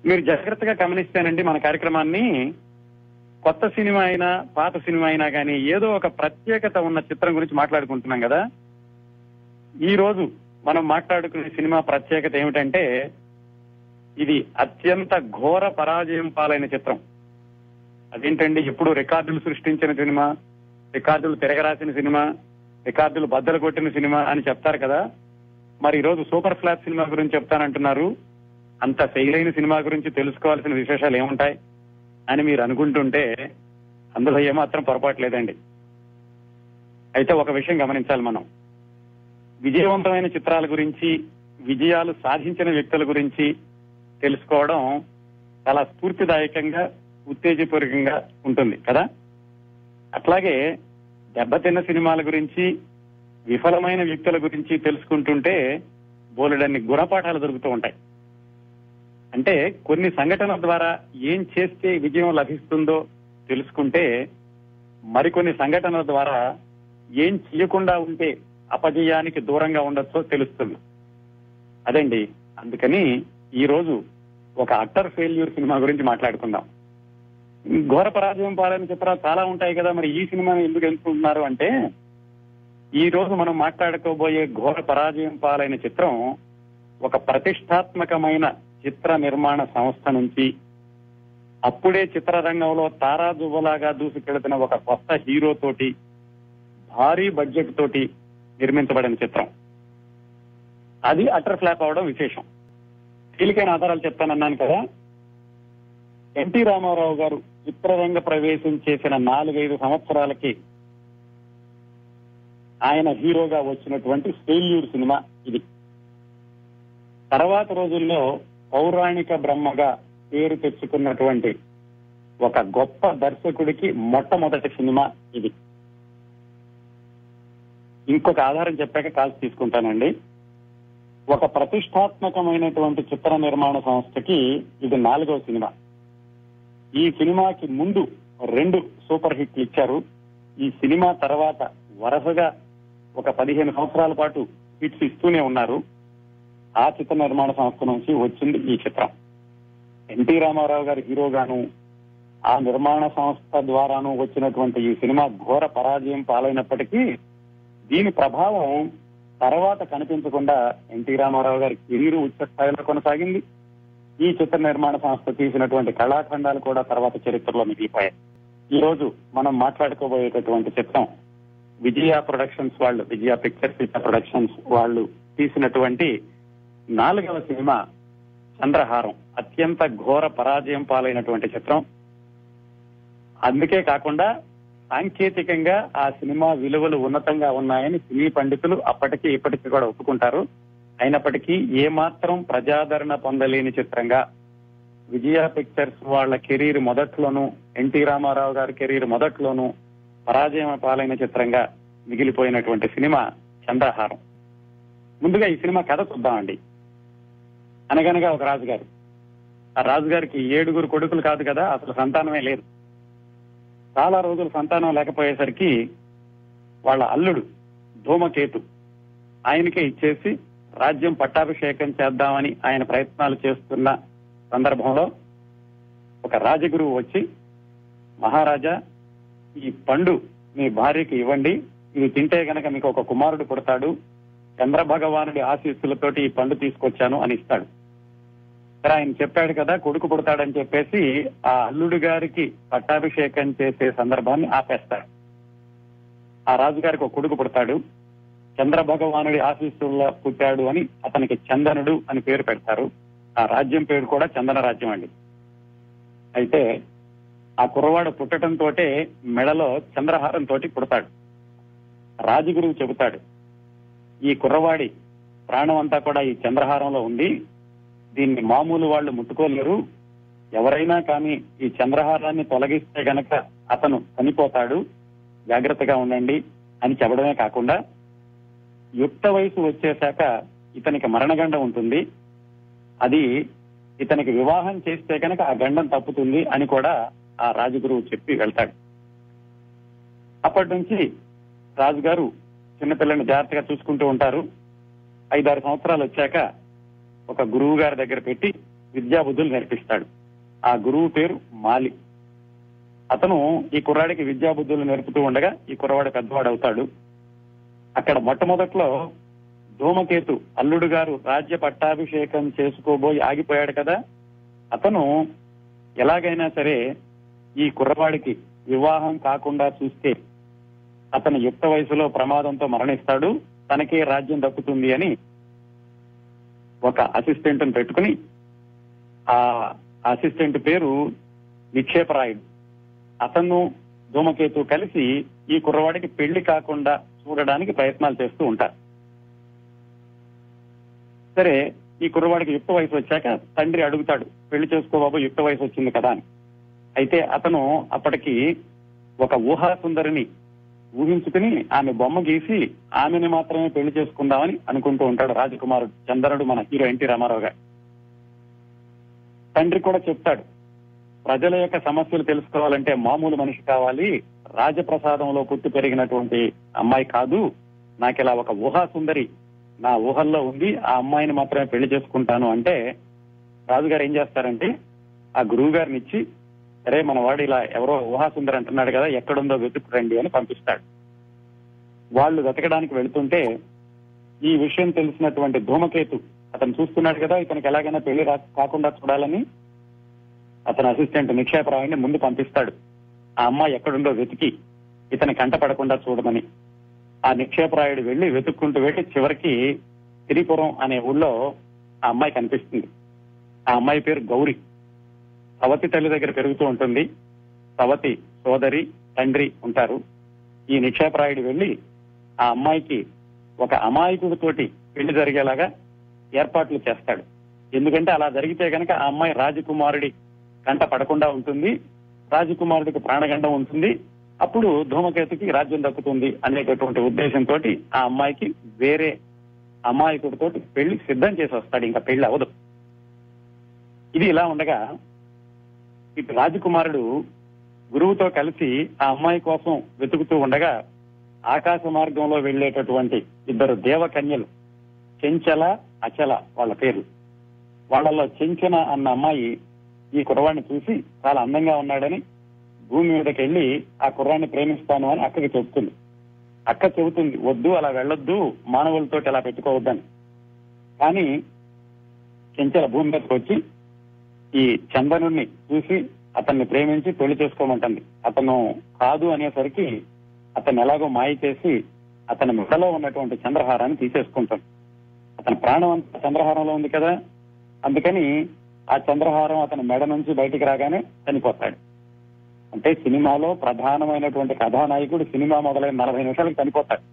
మీరు జాగ్రత్తగా గమనిస్తేనండి మన కార్యక్రమాన్ని కొత్త సినిమా అయినా పాత సినిమా అయినా కానీ ఏదో ఒక ప్రత్యేకత ఉన్న చిత్రం గురించి మాట్లాడుకుంటున్నాం కదా ఈ రోజు మనం మాట్లాడుకునే సినిమా ప్రత్యేకత ఏమిటంటే ఇది అత్యంత ఘోర పరాజయం పాలైన చిత్రం అదేంటండి ఎప్పుడు రికార్డులు సృష్టించిన సినిమా రికార్డులు తిరగరాసిన సినిమా రికార్డులు బద్దలు కొట్టిన సినిమా అని చెప్తారు కదా మరి ఈ రోజు సూపర్ ఫ్లాప్ సినిమా గురించి చెప్తానంటున్నారు అంత శైలైన సినిమా గురించి తెలుసుకోవాల్సిన విశేషాలు ఏముంటాయి అని మీరు అనుకుంటుంటే అందులో ఏమాత్రం పొరపాటు లేదండి అయితే ఒక విషయం గమనించాలి మనం విజయవంతమైన చిత్రాల గురించి విజయాలు సాధించిన వ్యక్తుల గురించి తెలుసుకోవడం చాలా స్ఫూర్తిదాయకంగా ఉత్తేజపూర్వకంగా ఉంటుంది కదా అట్లాగే దెబ్బతిన్న సినిమాల గురించి విఫలమైన వ్యక్తుల గురించి తెలుసుకుంటుంటే బోలెడన్ని గుణపాఠాలు దొరుకుతూ ఉంటాయి అంటే కొన్ని సంఘటనల ద్వారా ఏం చేస్తే విజయం లభిస్తుందో తెలుసుకుంటే మరికొన్ని సంఘటనల ద్వారా ఏం చేయకుండా ఉంటే అపజయానికి దూరంగా ఉండొచ్చో తెలుస్తుంది అదండి అందుకని ఈ రోజు ఒక అట్టర్ ఫెయిల్యూర్ సినిమా గురించి మాట్లాడుకుందాం ఘోర పరాజయం పాలైన చిత్రాలు చాలా ఉంటాయి కదా మరి ఈ సినిమాని ఎందుకు ఎంచుకుంటున్నారు అంటే ఈ రోజు మనం మాట్లాడుకోబోయే ఘోర పరాజయం పాలైన చిత్రం ఒక ప్రతిష్టాత్మకమైన చిత్ర నిర్మాణ సంస్థ నుంచి అప్పుడే చిత్రరంగంలో తారాజువ్వలాగా దూసుకెళ్తున్న ఒక కొత్త హీరో తోటి భారీ బడ్జెట్ తోటి నిర్మించబడిన చిత్రం అది అటర్ ఫ్లాప్ అవడం విశేషం తేలికైన ఆధారాలు చెప్తానన్నాను కదా ఎన్టీ రామారావు గారు చిత్రరంగ ప్రవేశం చేసిన నాలుగైదు సంవత్సరాలకి ఆయన హీరోగా వచ్చినటువంటి ఫెయిల్యూర్ సినిమా ఇది తర్వాత రోజుల్లో పౌరాణిక బ్రహ్మగా పేరు తెచ్చుకున్నటువంటి ఒక గొప్ప దర్శకుడికి మొట్టమొదటి సినిమా ఇది ఇంకొక ఆధారం చెప్పాక కాల్సి తీసుకుంటానండి ఒక ప్రతిష్టాత్మకమైనటువంటి చిత్ర నిర్మాణ సంస్థకి ఇది నాలుగవ సినిమా ఈ సినిమాకి ముందు రెండు సూపర్ హిట్లు ఇచ్చారు ఈ సినిమా తర్వాత వరుసగా ఒక పదిహేను సంవత్సరాల పాటు హిట్స్ ఇస్తూనే ఉన్నారు ఆ చిత్ర నిర్మాణ సంస్థ నుంచి వచ్చింది ఈ చిత్రం ఎన్టీ రామారావు గారి హీరోగాను ఆ నిర్మాణ సంస్థ ద్వారాను వచ్చినటువంటి ఈ సినిమా ఘోర పరాజయం పాలైనప్పటికీ దీని ప్రభావం తర్వాత కనిపించకుండా ఎన్టీ రామారావు గారి కెరీరు ఉచ్చ స్థాయిలో కొనసాగింది ఈ చిత్ర నిర్మాణ సంస్థ తీసినటువంటి కళాఖండాలు కూడా తర్వాత చరిత్రలో మిగిలిపోయాయి ఈ రోజు మనం మాట్లాడుకోబోయేటటువంటి చిత్రం విజయ ప్రొడక్షన్స్ వాళ్ళు విజయ పిక్చర్స్ విజయ ప్రొడక్షన్స్ వాళ్ళు తీసినటువంటి నాలుగవ సినిమా చంద్రహారం అత్యంత ఘోర పరాజయం పాలైనటువంటి చిత్రం అందుకే కాకుండా సాంకేతికంగా ఆ సినిమా విలువలు ఉన్నతంగా ఉన్నాయని సినీ పండితులు అప్పటికి ఇప్పటికీ కూడా ఒప్పుకుంటారు అయినప్పటికీ ఏమాత్రం ప్రజాదరణ పొందలేని చిత్రంగా విజయ పిక్చర్స్ వాళ్ళ కెరీర్ మొదట్లోనూ ఎన్టీ రామారావు గారి కెరీర్ మొదట్లోనూ పరాజయం పాలైన చిత్రంగా మిగిలిపోయినటువంటి సినిమా చంద్రహారం ముందుగా ఈ సినిమా కథ చూద్దామండి అనగనగా ఒక రాజుగారు ఆ రాజుగారికి ఏడుగురు కొడుకులు కాదు కదా అసలు సంతానమే లేదు చాలా రోజులు సంతానం లేకపోయేసరికి వాళ్ళ అల్లుడు ధూమకేతు ఆయనకే ఇచ్చేసి రాజ్యం పట్టాభిషేకం చేద్దామని ఆయన ప్రయత్నాలు చేస్తున్న సందర్భంలో ఒక రాజగురువు వచ్చి మహారాజా ఈ పండు మీ భార్యకి ఇవ్వండి ఇది తింటే గనక మీకు ఒక కుమారుడు పుడతాడు చంద్ర భగవానుడి ఆశీస్సులతోటి ఈ పండు తీసుకొచ్చాను అని ఇస్తాడు సరే ఆయన చెప్పాడు కదా కొడుకు పుడతాడని చెప్పేసి ఆ అల్లుడు గారికి పట్టాభిషేకం చేసే సందర్భాన్ని ఆపేస్తాడు ఆ రాజుగారికి ఒక కొడుకు పుడతాడు చంద్ర భగవానుడి ఆశీస్సుల్లో పుట్టాడు అని అతనికి చందనుడు అని పేరు పెడతారు ఆ రాజ్యం పేరు కూడా చందన రాజ్యం అండి అయితే ఆ కుర్రవాడు పుట్టడంతో మెడలో చంద్రహారం తోటి పుడతాడు రాజగురువు చెబుతాడు ఈ కుర్రవాడి ప్రాణం అంతా కూడా ఈ చంద్రహారంలో ఉంది దీన్ని మామూలు వాళ్ళు ముట్టుకోలేరు ఎవరైనా కానీ ఈ చంద్రహారాన్ని తొలగిస్తే గనక అతను చనిపోతాడు జాగ్రత్తగా ఉండండి అని చెప్పడమే కాకుండా యుక్త వయసు వచ్చేశాక ఇతనికి మరణగండం ఉంటుంది అది ఇతనికి వివాహం చేస్తే కనుక ఆ గండం తప్పుతుంది అని కూడా ఆ రాజగురువు చెప్పి వెళ్తాడు అప్పటి నుంచి రాజుగారు చిన్నపిల్లని జాగ్రత్తగా చూసుకుంటూ ఉంటారు ఐదారు సంవత్సరాలు వచ్చాక ఒక గురువు గారి దగ్గర పెట్టి విద్యాబుద్ధులు నేర్పిస్తాడు ఆ గురువు పేరు మాలి అతను ఈ కుర్రాడికి విద్యాబుద్ధులు నేర్పుతూ ఉండగా ఈ కుర్రవాడు పెద్దవాడు అవుతాడు అక్కడ మొట్టమొదట్లో ధూమకేతు అల్లుడు గారు రాజ్య పట్టాభిషేకం చేసుకోబోయి ఆగిపోయాడు కదా అతను ఎలాగైనా సరే ఈ కుర్రవాడికి వివాహం కాకుండా చూస్తే అతను యుక్త వయసులో ప్రమాదంతో మరణిస్తాడు తనకే రాజ్యం దక్కుతుంది అని ఒక అసిస్టెంట్ పెట్టుకుని ఆ అసిస్టెంట్ పేరు నిక్షేపరాయుడు అతను ధూమకేతు కలిసి ఈ కుర్రవాడికి పెళ్లి కాకుండా చూడడానికి ప్రయత్నాలు చేస్తూ ఉంటారు సరే ఈ కుర్రవాడికి యుక్త వయసు వచ్చాక తండ్రి అడుగుతాడు పెళ్లి చేసుకో బాబు యుక్త వయసు వచ్చింది కదా అని అయితే అతను అప్పటికి ఒక ఊహా సుందరిని ఊహించుకుని ఆమె బొమ్మ గీసి ఆమెను మాత్రమే పెళ్లి చేసుకుందామని అనుకుంటూ ఉంటాడు రాజకుమారుడు చందనుడు మన హీరో ఎన్టీ రామారావు గారు తండ్రి కూడా చెప్తాడు ప్రజల యొక్క సమస్యలు తెలుసుకోవాలంటే మామూలు మనిషి కావాలి రాజప్రసాదంలో పుట్టి పెరిగినటువంటి అమ్మాయి కాదు నాకు ఇలా ఒక ఊహా సుందరి నా ఊహల్లో ఉంది ఆ అమ్మాయిని మాత్రమే పెళ్లి చేసుకుంటాను అంటే రాజుగారు ఏం చేస్తారంటే ఆ గురువు గారిని ఇచ్చి సరే మన వాడు ఇలా ఎవరో ఊహా సుందరి అంటున్నాడు కదా ఎక్కడుందో వెతుకురండి అని పంపిస్తాడు వాళ్ళు వెతకడానికి వెళుతుంటే ఈ విషయం తెలిసినటువంటి ధూమకేతు అతను చూస్తున్నాడు కదా ఇతనికి ఎలాగైనా పెళ్లి రా కాకుండా చూడాలని అతని అసిస్టెంట్ నిక్షేపరావుని ముందు పంపిస్తాడు ఆ అమ్మాయి ఎక్కడుందో వెతికి ఇతని కంట పడకుండా చూడమని ఆ నిక్షేపరాయుడు వెళ్లి వెతుక్కుంటూ వెళ్ళి చివరికి తిరిపురం అనే ఊళ్ళో ఆ అమ్మాయి కనిపిస్తుంది ఆ అమ్మాయి పేరు గౌరి సవతి తల్లి దగ్గర పెరుగుతూ ఉంటుంది సవతి సోదరి తండ్రి ఉంటారు ఈ నిక్షేపరాయుడు వెళ్లి ఆ అమ్మాయికి ఒక అమాయకుడితోటి పెళ్లి జరిగేలాగా ఏర్పాట్లు చేస్తాడు ఎందుకంటే అలా జరిగితే కనుక ఆ అమ్మాయి రాజకుమారుడి కంట పడకుండా ఉంటుంది రాజకుమారుడికి ప్రాణగండం ఉంటుంది అప్పుడు ధూమకేతుకి రాజ్యం దక్కుతుంది అనేటటువంటి ఉద్దేశంతో ఆ అమ్మాయికి వేరే అమాయకుడితో పెళ్లి సిద్ధం చేసి వస్తాడు ఇంకా పెళ్లి అవదు ఇది ఇలా ఉండగా ఇటు రాజకుమారుడు గురువుతో కలిసి ఆ అమ్మాయి కోసం వెతుకుతూ ఉండగా ఆకాశ మార్గంలో వెళ్లేటటువంటి ఇద్దరు దేవకన్యలు చెంచల అచల వాళ్ళ పేర్లు వాళ్ళలో చెంచన అన్న అమ్మాయి ఈ కుర్రవాడిని చూసి చాలా అందంగా ఉన్నాడని భూమి మీదకి వెళ్లి ఆ కుర్రాన్ని ప్రేమిస్తాను అని అక్కకి చెబుతుంది అక్క చెబుతుంది వద్దు అలా వెళ్ళొద్దు మానవులతో అలా పెట్టుకోవద్దని కానీ చెంచల భూమి మీదకి వచ్చి ఈ చందనుణ్ణి చూసి అతన్ని ప్రేమించి పెళ్లి చేసుకోమంటుంది అతను కాదు అనేసరికి అతను ఎలాగో మాయ చేసి అతని మెడలో ఉన్నటువంటి చంద్రహారాన్ని తీసేసుకుంటాడు అతని ప్రాణం అంతా చంద్రహారంలో ఉంది కదా అందుకని ఆ చంద్రహారం అతని మెడ నుంచి బయటికి రాగానే చనిపోతాడు అంటే సినిమాలో ప్రధానమైనటువంటి కథానాయకుడు సినిమా మొదలైన నలభై నిమిషాలకు చనిపోతాడు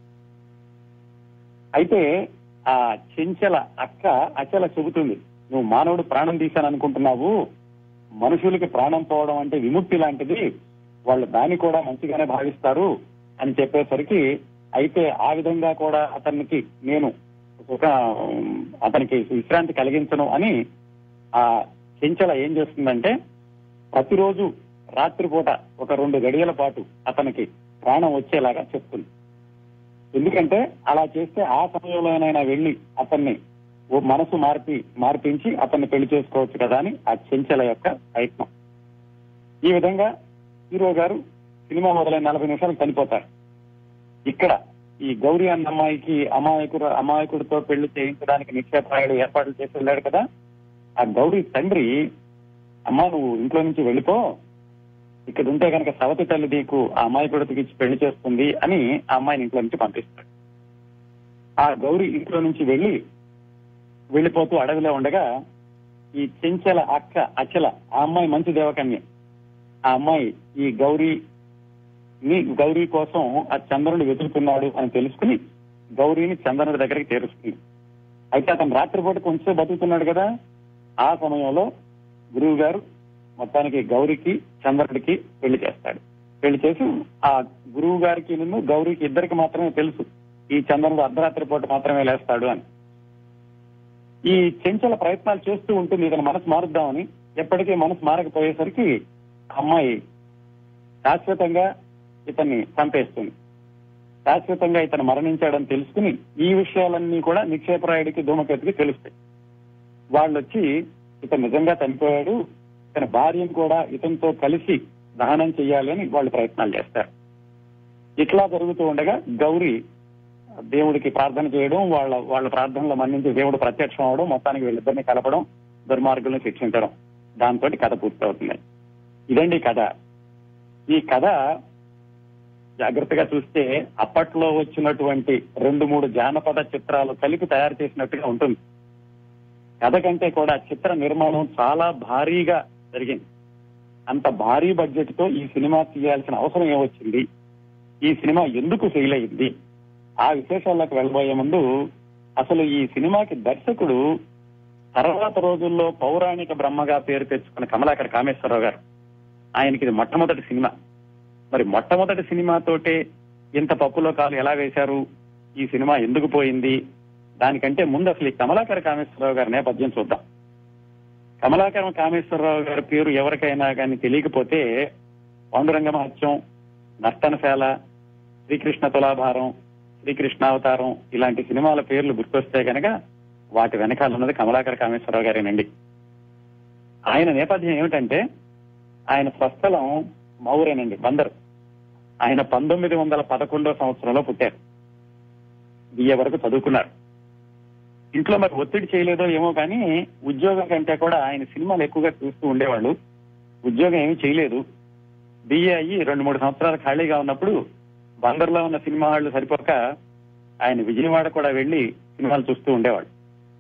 అయితే ఆ చెంచల అక్క అచల చెబుతుంది నువ్వు మానవుడు ప్రాణం తీశాను అనుకుంటున్నావు మనుషులకి ప్రాణం పోవడం అంటే విముక్తి లాంటిది వాళ్ళు దాన్ని కూడా మంచిగానే భావిస్తారు అని చెప్పేసరికి అయితే ఆ విధంగా కూడా అతనికి నేను ఒక అతనికి విశ్రాంతి కలిగించను అని ఆ చెంచల ఏం చేస్తుందంటే ప్రతిరోజు రాత్రిపూట ఒక రెండు గడియల పాటు అతనికి ప్రాణం వచ్చేలాగా చెప్తుంది ఎందుకంటే అలా చేస్తే ఆ సమయంలోనైనా వెళ్లి అతన్ని ఓ మనసు మార్పి మార్పించి అతన్ని పెళ్లి చేసుకోవచ్చు కదా అని ఆ చెంచల యొక్క ప్రయత్నం ఈ విధంగా హీరో గారు సినిమా మొదలైన నలభై నిమిషాలు చనిపోతారు ఇక్కడ ఈ గౌరీ అన్న అమ్మాయికి అమాయకుడు అమాయకుడితో పెళ్లి చేయించడానికి నిక్షేపాయుడు ఏర్పాట్లు చేసి వెళ్ళాడు కదా ఆ గౌరీ తండ్రి అమ్మా నువ్వు ఇంట్లో నుంచి వెళ్ళిపో ఇక్కడ ఉంటే కనుక సవతి తల్లి నీకు ఆ అమాయకుడికి ఇచ్చి పెళ్లి చేస్తుంది అని ఆ అమ్మాయిని ఇంట్లో నుంచి పంపిస్తాడు ఆ గౌరీ ఇంట్లో నుంచి వెళ్లి వెళ్ళిపోతూ అడవిలో ఉండగా ఈ చెంచల అక్క అచల ఆ అమ్మాయి మంచి దేవకన్య ఆ అమ్మాయి ఈ గౌరీ ని గౌరీ కోసం ఆ చంద్రుడు వెతుకుతున్నాడు అని తెలుసుకుని గౌరీని చంద్రుడి దగ్గరికి చేరుస్తుంది అయితే అతను రాత్రిపూట కొంచెం బతుకుతున్నాడు కదా ఆ సమయంలో గురువు గారు మొత్తానికి గౌరికి చంద్రుడికి పెళ్లి చేస్తాడు పెళ్లి చేసి ఆ గురువు గారికి నిన్ను గౌరికి ఇద్దరికి మాత్రమే తెలుసు ఈ చంద్రుడు అర్ధరాత్రి పూట మాత్రమే లేస్తాడు అని ఈ చెంచల ప్రయత్నాలు చేస్తూ ఉంటుంది ఇతను మనసు మారుద్దామని ఎప్పటికీ మనసు మారకపోయేసరికి అమ్మాయి శాశ్వతంగా ఇతన్ని చంపేస్తుంది శాశ్వతంగా ఇతను మరణించాడని తెలుసుకుని ఈ విషయాలన్నీ కూడా నిక్షేపరాయుడికి ధూమకేతుకి తెలుస్తాయి వాళ్ళు వచ్చి ఇతను నిజంగా చనిపోయాడు తన భార్యను కూడా ఇతనితో కలిసి దహనం చేయాలి అని వాళ్ళు ప్రయత్నాలు చేస్తారు ఇట్లా జరుగుతూ ఉండగా గౌరీ దేవుడికి ప్రార్థన చేయడం వాళ్ళ వాళ్ళ ప్రార్థనలో మన్నించి దేవుడు ప్రత్యక్షం అవడం మొత్తానికి వీళ్ళిద్దరిని కలపడం దుర్మార్గులను శిక్షించడం దాంతో కథ పూర్తవుతుంది ఇదండి కథ ఈ కథ జాగ్రత్తగా చూస్తే అప్పట్లో వచ్చినటువంటి రెండు మూడు జానపద చిత్రాలు కలిపి తయారు చేసినట్టుగా ఉంటుంది కథ కంటే కూడా చిత్ర నిర్మాణం చాలా భారీగా జరిగింది అంత భారీ బడ్జెట్ తో ఈ సినిమా తీయాల్సిన అవసరం ఏమొచ్చింది ఈ సినిమా ఎందుకు ఫెయిల్ అయింది ఆ విశేషాల్లోకి వెళ్ళబోయే ముందు అసలు ఈ సినిమాకి దర్శకుడు తర్వాత రోజుల్లో పౌరాణిక బ్రహ్మగా పేరు తెచ్చుకున్న కమలాకర్ కామేశ్వరరావు గారు ఆయనకి ఇది మొట్టమొదటి సినిమా మరి మొట్టమొదటి సినిమాతోటే ఇంత పప్పులో కాలు ఎలా వేశారు ఈ సినిమా ఎందుకు పోయింది దానికంటే ముందు అసలు ఈ కమలాకర కామేశ్వరరావు గారి నేపథ్యం చూద్దాం కమలాకర కామేశ్వరరావు గారి పేరు ఎవరికైనా కానీ తెలియకపోతే పాండురంగ మహత్యం నర్తనశాల శ్రీకృష్ణ తులాభారం శ్రీకృష్ణావతారం ఇలాంటి సినిమాల పేర్లు గుర్తొస్తే కనుక వాటి వెనకాల ఉన్నది కమలాకర కామేశ్వరరావు గారేనండి ఆయన నేపథ్యం ఏమిటంటే ఆయన స్వస్థలం మౌరేనండి బందరు ఆయన పంతొమ్మిది వందల పదకొండో సంవత్సరంలో పుట్టారు బిఏ వరకు చదువుకున్నారు ఇంట్లో మరి ఒత్తిడి చేయలేదో ఏమో కానీ ఉద్యోగం కంటే కూడా ఆయన సినిమాలు ఎక్కువగా చూస్తూ ఉండేవాళ్ళు ఉద్యోగం ఏమీ చేయలేదు బిఏ అయ్యి రెండు మూడు సంవత్సరాలు ఖాళీగా ఉన్నప్పుడు బందర్లో ఉన్న సినిమా హాళ్లు సరిపోక ఆయన విజయవాడ కూడా వెళ్లి సినిమాలు చూస్తూ ఉండేవాడు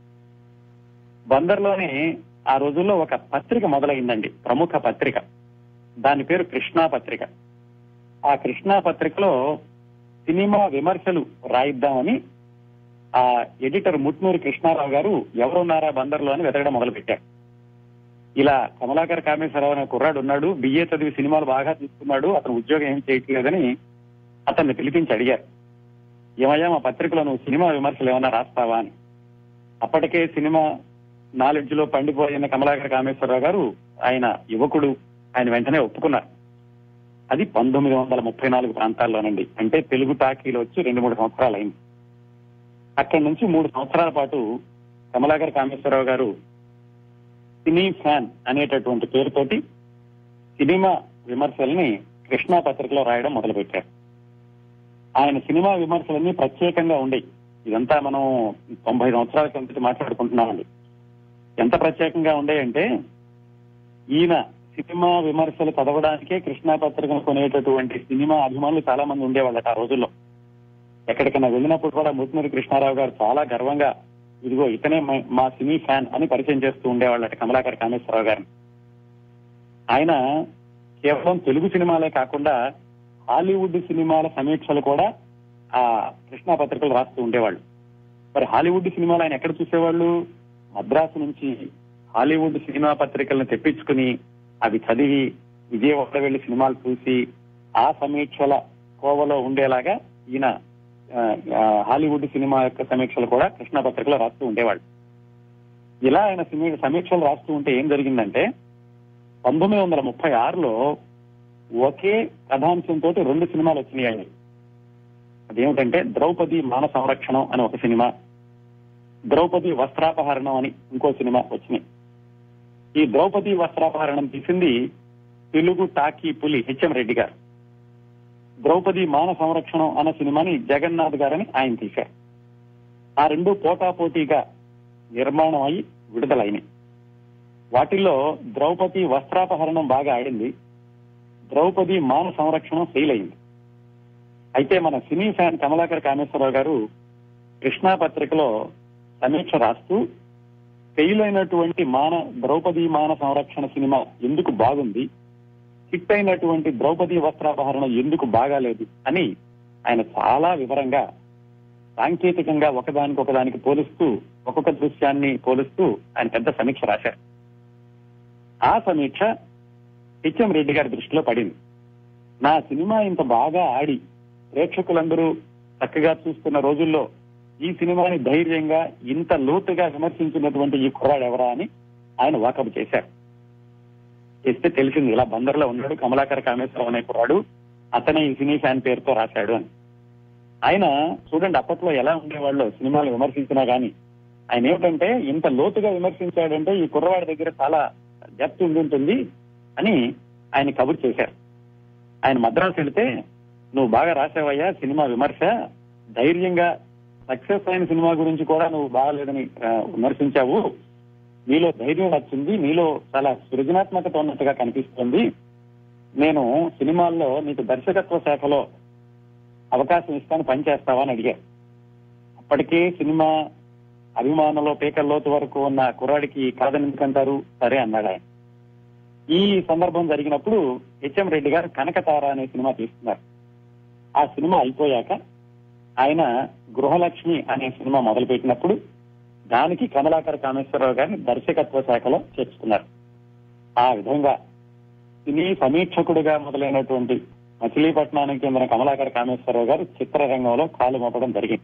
బందర్లోనే ఆ రోజుల్లో ఒక పత్రిక మొదలైందండి ప్రముఖ పత్రిక దాని పేరు కృష్ణా పత్రిక ఆ కృష్ణా పత్రికలో సినిమా విమర్శలు రాయిద్దామని ఆ ఎడిటర్ ముట్నూరు కృష్ణారావు గారు ఎవరున్నారా బందర్లో అని వెతకడం మొదలు పెట్టారు ఇలా కమలాకర్ కామేశ్వరరావు అనే కుర్రాడు ఉన్నాడు బిఏ చదివి సినిమాలు బాగా తీసుకున్నాడు అతను ఉద్యోగం ఏం చేయట్లేదని అతన్ని పిలిపించి అడిగారు ఏమయ్యా మా పత్రికలో నువ్వు సినిమా విమర్శలు ఏమన్నా రాస్తావా అని అప్పటికే సినిమా నాలెడ్జ్ లో పండిపోయిన కమలాకర్ కామేశ్వరరావు గారు ఆయన యువకుడు ఆయన వెంటనే ఒప్పుకున్నారు అది పంతొమ్మిది వందల ముప్పై నాలుగు ప్రాంతాల్లోనండి అంటే తెలుగు టాకీలో వచ్చి రెండు మూడు సంవత్సరాలు అయింది అక్కడి నుంచి మూడు సంవత్సరాల పాటు కమలాకర్ కామేశ్వరరావు గారు సినీ ఫ్యాన్ అనేటటువంటి పేరుతోటి సినిమా విమర్శల్ని కృష్ణా పత్రికలో రాయడం మొదలుపెట్టారు ఆయన సినిమా విమర్శలన్నీ ప్రత్యేకంగా ఉండేవి ఇదంతా మనం తొంభై సంవత్సరాల కిందటి మాట్లాడుకుంటున్నామండి ఎంత ప్రత్యేకంగా ఉండేయంటే ఈయన సినిమా విమర్శలు చదవడానికే కృష్ణా పత్రికను కొనేటటువంటి సినిమా అభిమానులు చాలా మంది ఉండేవాళ్ళట ఆ రోజుల్లో ఎక్కడికైనా వెళ్ళినప్పుడు కూడా ముత్తునూరి కృష్ణారావు గారు చాలా గర్వంగా ఇదిగో ఇతనే మా- మా సినీ ఫ్యాన్ అని పరిచయం చేస్తూ ఉండేవాళ్ళట కమలాకర్ కామేశ్వరరావు గారిని ఆయన కేవలం తెలుగు సినిమాలే కాకుండా హాలీవుడ్ సినిమాల సమీక్షలు కూడా ఆ కృష్ణా పత్రికలు రాస్తూ ఉండేవాళ్ళు మరి హాలీవుడ్ సినిమాలు ఆయన ఎక్కడ చూసేవాళ్ళు మద్రాసు నుంచి హాలీవుడ్ సినిమా పత్రికలను తెప్పించుకుని అవి చదివి విజయవాడ వెళ్లి సినిమాలు చూసి ఆ సమీక్షల కోవలో ఉండేలాగా ఈయన ఆ, ఆ, హాలీవుడ్ సినిమా యొక్క సమీక్షలు కూడా కృష్ణా పత్రికలో రాస్తూ ఉండేవాళ్ళు ఇలా ఆయన సినీ- సమీక్షలు రాస్తూ ఉంటే ఏం జరిగిందంటే పంతొమ్మిది వందల ముప్పై ఆరులో ఒకే కథాంశంతో రెండు సినిమాలు వచ్చినాయి ఆయన అదేమిటంటే ద్రౌపది మాన సంరక్షణం అని ఒక సినిమా ద్రౌపది వస్త్రాపహరణం అని ఇంకో సినిమా వచ్చినాయి ఈ ద్రౌపది వస్త్రాపహరణం తీసింది తెలుగు టాకీ పులి హెచ్ఎం రెడ్డి గారు ద్రౌపది మాన సంరక్షణం అన్న సినిమాని జగన్నాథ్ గారని ఆయన తీశారు ఆ రెండు పోటాపోటీగా నిర్మాణం అయి విడుదలైనాయి వాటిల్లో ద్రౌపది వస్త్రాపహరణం బాగా ఆడింది ద్రౌపది మాన సంరక్షణం ఫెయిల్ అయింది అయితే మన సినీ ఫ్యాన్ కమలాకర్ కామేశ్వరరావు గారు కృష్ణా పత్రికలో సమీక్ష రాస్తూ ఫెయిల్ అయినటువంటి మాన ద్రౌపది మాన సంరక్షణ సినిమా ఎందుకు బాగుంది హిట్ అయినటువంటి ద్రౌపది వస్త్రాపహరణ ఎందుకు బాగాలేదు అని ఆయన చాలా వివరంగా సాంకేతికంగా ఒకదానికి ఒకదానికి పోలుస్తూ ఒక్కొక్క దృశ్యాన్ని పోలుస్తూ ఆయన పెద్ద సమీక్ష రాశారు ఆ సమీక్ష హెచ్ఎం రెడ్డి గారి దృష్టిలో పడింది నా సినిమా ఇంత బాగా ఆడి ప్రేక్షకులందరూ చక్కగా చూస్తున్న రోజుల్లో ఈ సినిమాని ధైర్యంగా ఇంత లోతుగా విమర్శించినటువంటి ఈ కుర్రాడు ఎవరా అని ఆయన వాకప్ చేశారు చేస్తే తెలిసింది ఇలా బందర్లో ఉన్నాడు కమలాకర్ కామేశ్వరం అనే కుర్రాడు అతనే ఈ సినీ ఫ్యాన్ పేరుతో రాశాడు అని ఆయన చూడండి అప్పట్లో ఎలా ఉండేవాళ్ళు సినిమాలు విమర్శించినా గానీ ఆయన ఏమిటంటే ఇంత లోతుగా విమర్శించాడంటే ఈ కుర్రవాడి దగ్గర చాలా డెప్త్ ఉండి ఉంటుంది అని ఆయన కబురు చేశారు ఆయన మద్రాసు వెళితే నువ్వు బాగా రాసావయ్యా సినిమా విమర్శ ధైర్యంగా సక్సెస్ అయిన సినిమా గురించి కూడా నువ్వు బాగాలేదని ఆ, విమర్శించావు నీలో ధైర్యం వచ్చింది నీలో చాలా సృజనాత్మకత ఉన్నట్టుగా కనిపిస్తుంది నేను సినిమాల్లో నీకు దర్శకత్వ శాఖలో అవకాశం ఇస్తాను పని చేస్తావా అని అడిగారు అప్పటికే సినిమా అభిమానంలో పీకల్లోతు వరకు ఉన్న కుర్రాడికి కాదని ఎందుకంటారు సరే అన్నాడు ఆయన ఈ సందర్భం జరిగినప్పుడు హెచ్ఎం రెడ్డి గారు కనకతార అనే సినిమా తీస్తున్నారు ఆ సినిమా అయిపోయాక ఆయన గృహలక్ష్మి అనే సినిమా మొదలుపెట్టినప్పుడు దానికి కమలాకర కామేశ్వరరావు గారిని దర్శకత్వ శాఖలో చేర్చుకున్నారు ఆ విధంగా సినీ సమీక్షకుడిగా మొదలైనటువంటి మచిలీపట్నానికి చెందిన కమలాకర కామేశ్వరరావు గారు చిత్రరంగంలో కాలు మోపడం జరిగింది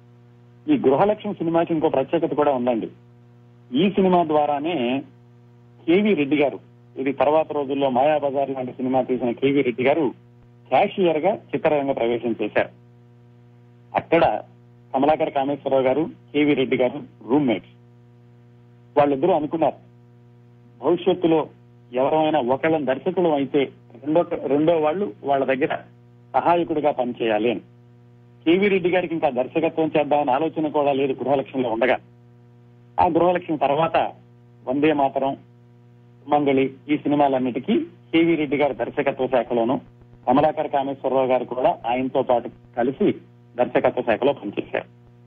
ఈ గృహలక్ష్మి సినిమాకి ఇంకో ప్రత్యేకత కూడా ఉందండి ఈ సినిమా ద్వారానే కేవీ రెడ్డి గారు ఇది తర్వాత రోజుల్లో మాయాబజార్ లాంటి సినిమా తీసిన కేవీ రెడ్డి గారు క్యాషియర్ గా చిత్రరంగ ప్రవేశం చేశారు అక్కడ కమలాకర్ కామేశ్వరరావు గారు కేవీ రెడ్డి గారు రూమ్మేట్స్ వాళ్ళిద్దరూ అనుకున్నారు భవిష్యత్తులో ఎవరైనా ఒకళ్ళని దర్శకులు అయితే రెండో రెండో వాళ్ళు వాళ్ళ దగ్గర సహాయకుడిగా పనిచేయాలి అని కేవీ రెడ్డి గారికి ఇంకా దర్శకత్వం చేద్దామని ఆలోచన కూడా లేదు గృహలక్ష్మిలో ఉండగా ఆ గృహలక్ష్మి తర్వాత వందే మాతరం మంగళి ఈ సినిమాలన్నిటికీ కేవీ రెడ్డి గారి దర్శకత్వ శాఖలోను కమలాకర్ కామేశ్వరరావు గారు కూడా ఆయనతో పాటు కలిసి దర్శకత్వ శాఖలో పనిచేశారు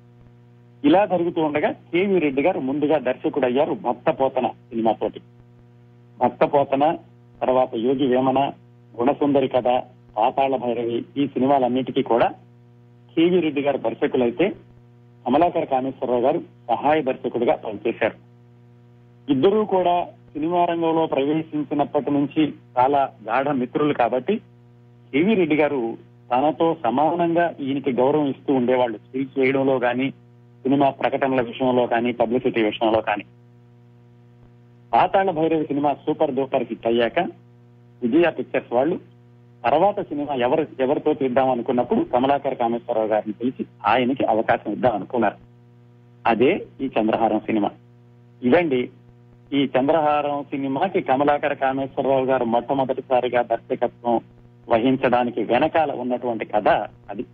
ఇలా జరుగుతూ ఉండగా కేవీ రెడ్డి గారు ముందుగా దర్శకుడు అయ్యారు భక్త పోతన సినిమాతోటి భక్త పోతన తర్వాత యోగి వేమన గుణసుందరి కథ పాతాళ భైరవి ఈ సినిమాలన్నిటికీ కూడా కేవీ రెడ్డి గారు దర్శకులైతే కమలాకర్ కామేశ్వరరావు గారు సహాయ దర్శకుడిగా పనిచేశారు ఇద్దరూ కూడా సినిమా రంగంలో ప్రవేశించినప్పటి నుంచి చాలా గాఢ మిత్రులు కాబట్టి కేవీ రెడ్డి గారు తనతో సమానంగా ఈయనకి గౌరవం ఇస్తూ ఉండేవాళ్ళు స్పీచ్ చేయడంలో కానీ సినిమా ప్రకటనల విషయంలో కానీ పబ్లిసిటీ విషయంలో కానీ పాతాళ భైరవి సినిమా సూపర్ డూపర్ హిట్ అయ్యాక విజయ పిక్చర్స్ వాళ్ళు తర్వాత సినిమా ఎవరు ఎవరితో తీద్దాం అనుకున్నప్పుడు కమలాకర్ కామేశ్వరరావు గారిని పిలిచి ఆయనకి అవకాశం ఇద్దాం అనుకున్నారు అదే ఈ చంద్రహారం సినిమా ఇదండి ఈ చంద్రహారం సినిమాకి కమలాకర కామేశ్వరరావు గారు మొట్టమొదటిసారిగా దర్శకత్వం వహించడానికి వెనకాల ఉన్నటువంటి కథ అది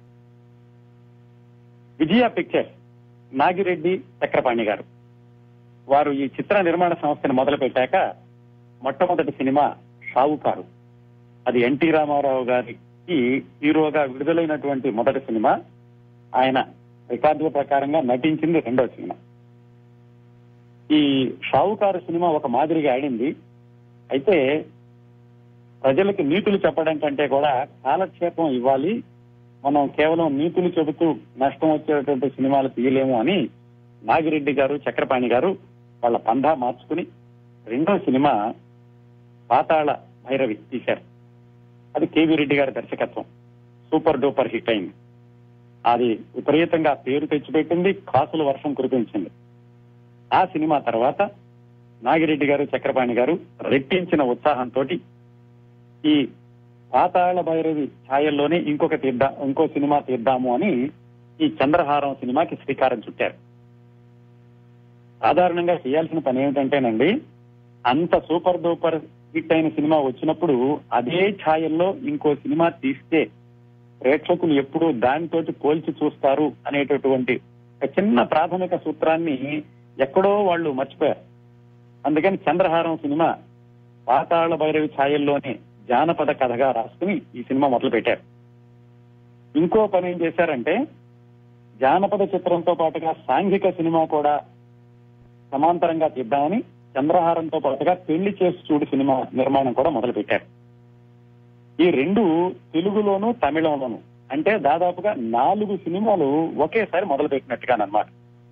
విజయ పిక్చర్స్ నాగిరెడ్డి చక్రపాణి గారు వారు ఈ చిత్ర నిర్మాణ సంస్థను మొదలు పెట్టాక మొట్టమొదటి సినిమా షావుకారు అది ఎన్టీ రామారావు గారికి హీరోగా విడుదలైనటువంటి మొదటి సినిమా ఆయన రికార్డుల ప్రకారంగా నటించింది రెండవ సినిమా ఈ షావుకారు సినిమా ఒక మాదిరిగా ఆడింది అయితే ప్రజలకు నీతులు చెప్పడం కంటే కూడా కాలక్షేపం ఇవ్వాలి మనం కేవలం నీతులు చెబుతూ నష్టం వచ్చేటువంటి సినిమాలు తీయలేము అని నాగిరెడ్డి గారు చక్రపాణి గారు వాళ్ళ పంధా మార్చుకుని రెండో సినిమా పాతాళ భైరవి తీశారు అది కేవీ రెడ్డి గారి దర్శకత్వం సూపర్ డూపర్ హిట్ అయింది అది విపరీతంగా పేరు తెచ్చిపెట్టింది కాసుల వర్షం కురిపించింది ఆ సినిమా తర్వాత నాగిరెడ్డి గారు చక్రపాణి గారు రెట్టించిన ఉత్సాహంతో ఈ పాతాళ భైరవి ఛాయల్లోనే ఇంకొక తీద్దాం ఇంకో సినిమా తీద్దాము అని ఈ చంద్రహారం సినిమాకి శ్రీకారం చుట్టారు సాధారణంగా చేయాల్సిన పని ఏమిటంటేనండి అంత సూపర్ డూపర్ హిట్ అయిన సినిమా వచ్చినప్పుడు అదే ఛాయల్లో ఇంకో సినిమా తీస్తే ప్రేక్షకులు ఎప్పుడూ దానితోటి పోల్చి చూస్తారు అనేటటువంటి ఒక చిన్న ప్రాథమిక సూత్రాన్ని ఎక్కడో వాళ్ళు మర్చిపోయారు అందుకని చంద్రహారం సినిమా పాతాళ భైరవి ఛాయల్లోనే జానపద కథగా రాసుకుని ఈ సినిమా మొదలు పెట్టారు ఇంకో పని ఏం చేశారంటే జానపద చిత్రంతో పాటుగా సాంఘిక సినిమా కూడా సమాంతరంగా తీద్దామని చంద్రహారంతో పాటుగా పెళ్లి చేసి చూడు సినిమా నిర్మాణం కూడా మొదలు పెట్టారు ఈ రెండు తెలుగులోను తమిళంలోను అంటే దాదాపుగా నాలుగు సినిమాలు ఒకేసారి మొదలు పెట్టినట్టుగానమాట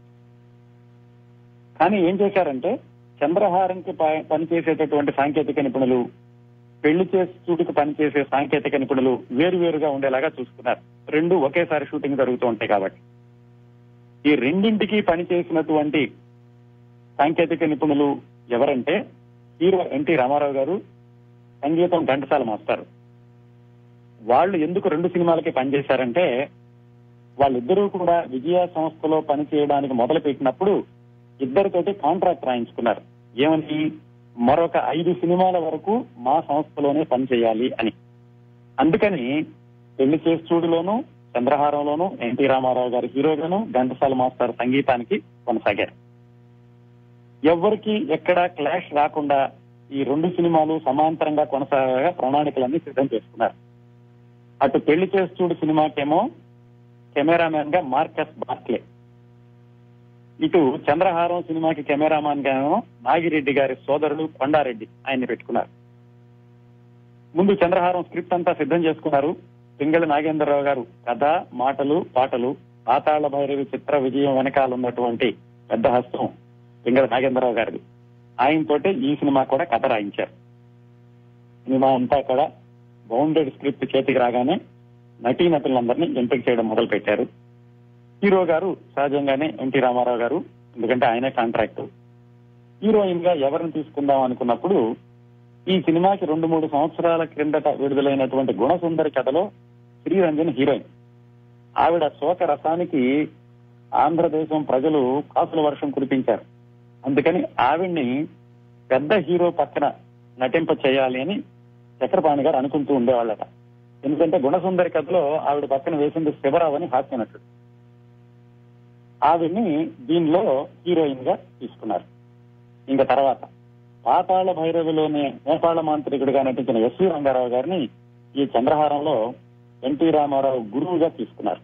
కానీ ఏం చేశారంటే చంద్రహారంకి ప- పనిచేసేటటువంటి సాంకేతిక నిపుణులు పెళ్లి చేసి చూటుకు పనిచేసే సాంకేతిక నిపుణులు వేరు వేరుగా ఉండేలాగా చూసుకున్నారు రెండు ఒకేసారి షూటింగ్ జరుగుతూ ఉంటాయి కాబట్టి ఈ రెండింటికి పనిచేసినటువంటి సాంకేతిక నిపుణులు ఎవరంటే హీరో ఎన్టీ రామారావు గారు సంగీతం ఘంటసాల మాస్టర్ వాళ్ళు ఎందుకు రెండు సినిమాలకి పనిచేశారంటే వాళ్ళిద్దరూ కూడా విజయ సంస్థలో పనిచేయడానికి మొదలు పెట్టినప్పుడు ఇద్దరితోటి కాంట్రాక్ట్ రాయించుకున్నారు ఏమని మరొక ఐదు సినిమాల వరకు మా సంస్థలోనే పనిచేయాలి అని అందుకని పెళ్లి చేసి చూడులోను చంద్రహారంలోను ఎన్టీ రామారావు గారి హీరోగాను ఘంటసాల మాస్టర్ సంగీతానికి కొనసాగారు ఎవరికి ఎక్కడ క్లాష్ రాకుండా ఈ రెండు సినిమాలు సమాంతరంగా కొనసాగగా ప్రణాళికలన్నీ సిద్ధం చేసుకున్నారు అటు పెళ్లి చేసి చూడు సినిమాకేమో కెమెరామెన్ గా మార్కస్ బార్క్లే ఇటు చంద్రహారం సినిమాకి కెమెరామాన్ గాను నాగిరెడ్డి గారి సోదరుడు కొండారెడ్డి ఆయన్ని పెట్టుకున్నారు ముందు చంద్రహారం స్క్రిప్ట్ అంతా సిద్ధం చేసుకున్నారు పింగళి నాగేంద్రరావు గారు కథ మాటలు పాటలు పాతాళ భైరవి చిత్ర విజయం వెనకాల ఉన్నటువంటి పెద్ద హస్తం పింగళి నాగేంద్రరావు గారిది ఆయనతోటే ఈ సినిమా కూడా కథ రాయించారు సినిమా అంతా కూడా బౌండెడ్ స్క్రిప్ట్ చేతికి రాగానే నటీనటులందరినీ ఎంపిక చేయడం మొదలు పెట్టారు హీరో గారు సహజంగానే ఎన్టీ రామారావు గారు ఎందుకంటే ఆయనే కాంట్రాక్ట్ హీరోయిన్ గా ఎవరిని తీసుకుందాం అనుకున్నప్పుడు ఈ సినిమాకి రెండు మూడు సంవత్సరాల క్రిందట విడుదలైనటువంటి గుణసుందరి కథలో శ్రీరంజన్ హీరోయిన్ ఆవిడ శోక రసానికి ఆంధ్రదేశం ప్రజలు కాసుల వర్షం కురిపించారు అందుకని ఆవిడ్ని పెద్ద హీరో పక్కన నటింప చేయాలి అని చక్రపాణి గారు అనుకుంటూ ఉండేవాళ్ళట ఎందుకంటే గుణసుందరి కథలో ఆవిడ పక్కన వేసింది శివరావు అని హాస్య నటుడు ఆవిడ్ని దీనిలో హీరోయిన్ గా తీసుకున్నారు ఇంకా తర్వాత పాతాళ భైరవిలోనే నేపాళ మాంత్రికుడిగా నటించిన ఎస్వి రంగారావు గారిని ఈ చంద్రహారంలో ఎన్టీ రామారావు గురువుగా తీసుకున్నారు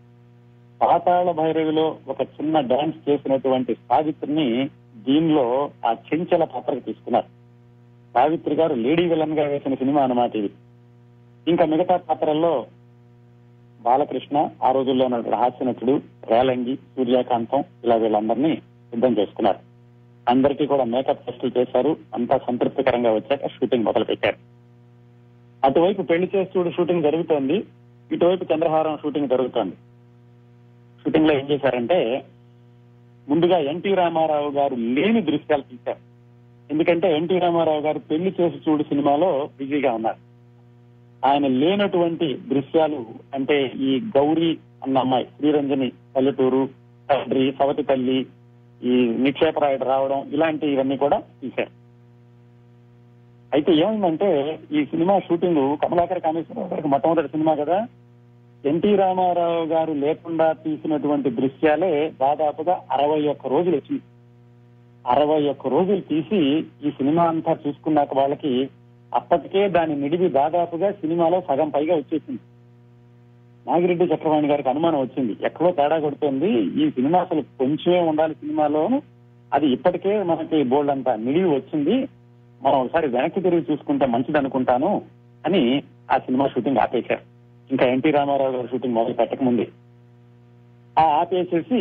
పాతాళ భైరవిలో ఒక చిన్న డాన్స్ చేసినటువంటి సావిత్రిని దీనిలో ఆ చెంచల పాత్రకు తీసుకున్నారు సావిత్రి గారు లేడీ విలన్ గా వేసిన సినిమా అన్నమాట ఇది ఇంకా మిగతా పాత్రల్లో బాలకృష్ణ ఆ రోజుల్లో ఉన్నటువంటి హాస్య నటుడు రేలంగి సూర్యకాంతం ఇలా వీళ్ళందరినీ సిద్ధం చేసుకున్నారు అందరికీ కూడా మేకప్ టెస్టులు చేశారు అంతా సంతృప్తికరంగా వచ్చాక షూటింగ్ మొదలు పెట్టారు అటువైపు పెళ్లి చేస్తూ షూటింగ్ జరుగుతోంది ఇటువైపు చంద్రహారం షూటింగ్ జరుగుతోంది షూటింగ్ లో ఏం చేశారంటే ముందుగా ఎన్టీ రామారావు గారు లేని దృశ్యాలు తీశారు ఎందుకంటే ఎన్టీ రామారావు గారు పెళ్లి చేసి చూడు సినిమాలో బిజీగా ఉన్నారు ఆయన లేనటువంటి దృశ్యాలు అంటే ఈ గౌరీ అన్న అమ్మాయి శ్రీరంజని పల్లెటూరు తండ్రి సవతి తల్లి ఈ నిక్షేపరాయుడు రావడం ఇలాంటి ఇవన్నీ కూడా తీశారు అయితే ఏమైందంటే ఈ సినిమా షూటింగ్ కమలాకర్ కామేశ్వరరావు గారికి మొట్టమొదటి సినిమా కదా ఎన్టీ రామారావు గారు లేకుండా తీసినటువంటి దృశ్యాలే దాదాపుగా అరవై ఒక్క రోజులు వచ్చింది అరవై ఒక్క రోజులు తీసి ఈ సినిమా అంతా చూసుకున్నాక వాళ్ళకి అప్పటికే దాని నిడివి దాదాపుగా సినిమాలో సగం పైగా వచ్చేసింది నాగిరెడ్డి చక్రవాణి గారికి అనుమానం వచ్చింది ఎక్కడో తేడా కొడుతుంది ఈ సినిమా అసలు కొంచెమే ఉండాలి సినిమాలో అది ఇప్పటికే మనకి బోల్డ్ అంతా నిడివి వచ్చింది మనం ఒకసారి వెనక్కి తిరిగి చూసుకుంటే మంచిది అనుకుంటాను అని ఆ సినిమా షూటింగ్ ఆపేశారు ఇంకా ఎన్టీ రామారావు గారు షూటింగ్ మొదలు పెట్టక ముందే ఆ ఆపేసేసి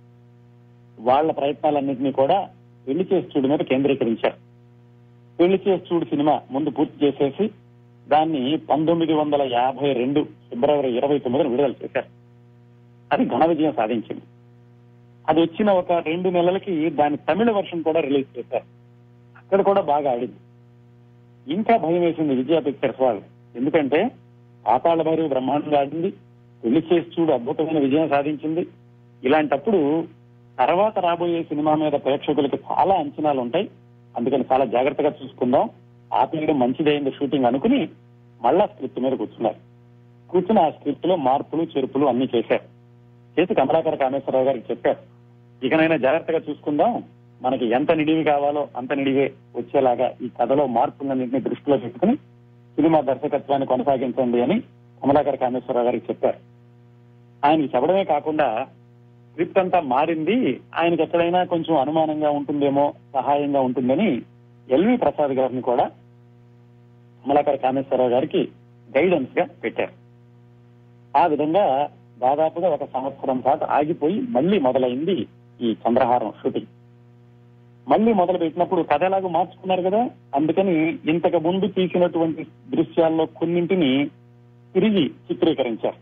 వాళ్ళ ప్రయత్నాలన్నింటినీ కూడా పెళ్లి చేసి చూడు మీద కేంద్రీకరించారు పెళ్లి చేసి చూడు సినిమా ముందు పూర్తి చేసేసి దాన్ని పంతొమ్మిది వందల యాభై రెండు ఫిబ్రవరి ఇరవై తొమ్మిదిన విడుదల చేశారు అది ఘన విజయం సాధించింది అది వచ్చిన ఒక రెండు నెలలకి దాని తమిళ వర్షన్ కూడా రిలీజ్ చేశారు అక్కడ కూడా బాగా ఆడింది ఇంకా భయం వేసింది విజయ పిక్చర్స్ వాళ్ళు ఎందుకంటే పాతాళ భైరవి బ్రహ్మాండంగా ఆడింది పెళ్లి చేసి చూడు అద్భుతమైన విజయం సాధించింది ఇలాంటప్పుడు తర్వాత రాబోయే సినిమా మీద ప్రేక్షకులకి చాలా అంచనాలు ఉంటాయి అందుకని చాలా జాగ్రత్తగా చూసుకుందాం ఆపేయడం మంచిదైంది షూటింగ్ అనుకుని మళ్ళా స్క్రిప్ట్ మీద కూర్చున్నారు కూర్చుని ఆ స్క్రిప్ట్ లో మార్పులు చెరుపులు అన్ని చేశారు చేసి కమలాకర కామేశ్వరరావు గారికి చెప్పారు ఇకనైనా జాగ్రత్తగా చూసుకుందాం మనకి ఎంత నిడివి కావాలో అంత నిడివే వచ్చేలాగా ఈ కథలో మార్పులన్నింటినీ దృష్టిలో పెట్టుకుని సినిమా దర్శకత్వాన్ని కొనసాగించండి అని కమలాకర కామేశ్వరరావు గారికి చెప్పారు ఆయనకి చెప్పడమే కాకుండా స్క్రిప్ట్ అంతా మారింది ఆయనకి ఎక్కడైనా కొంచెం అనుమానంగా ఉంటుందేమో సహాయంగా ఉంటుందని ఎల్వి ప్రసాద్ గారిని కూడా కమలాకర కామేశ్వరరావు గారికి గైడెన్స్ గా పెట్టారు ఆ విధంగా దాదాపుగా ఒక సంవత్సరం పాటు ఆగిపోయి మళ్ళీ మొదలైంది ఈ చంద్రహారం షూటింగ్ మళ్ళీ మొదలు పెట్టినప్పుడు కథ ఎలాగో మార్చుకున్నారు కదా అందుకని ఇంతకు ముందు తీసినటువంటి దృశ్యాల్లో కొన్నింటిని తిరిగి చిత్రీకరించారు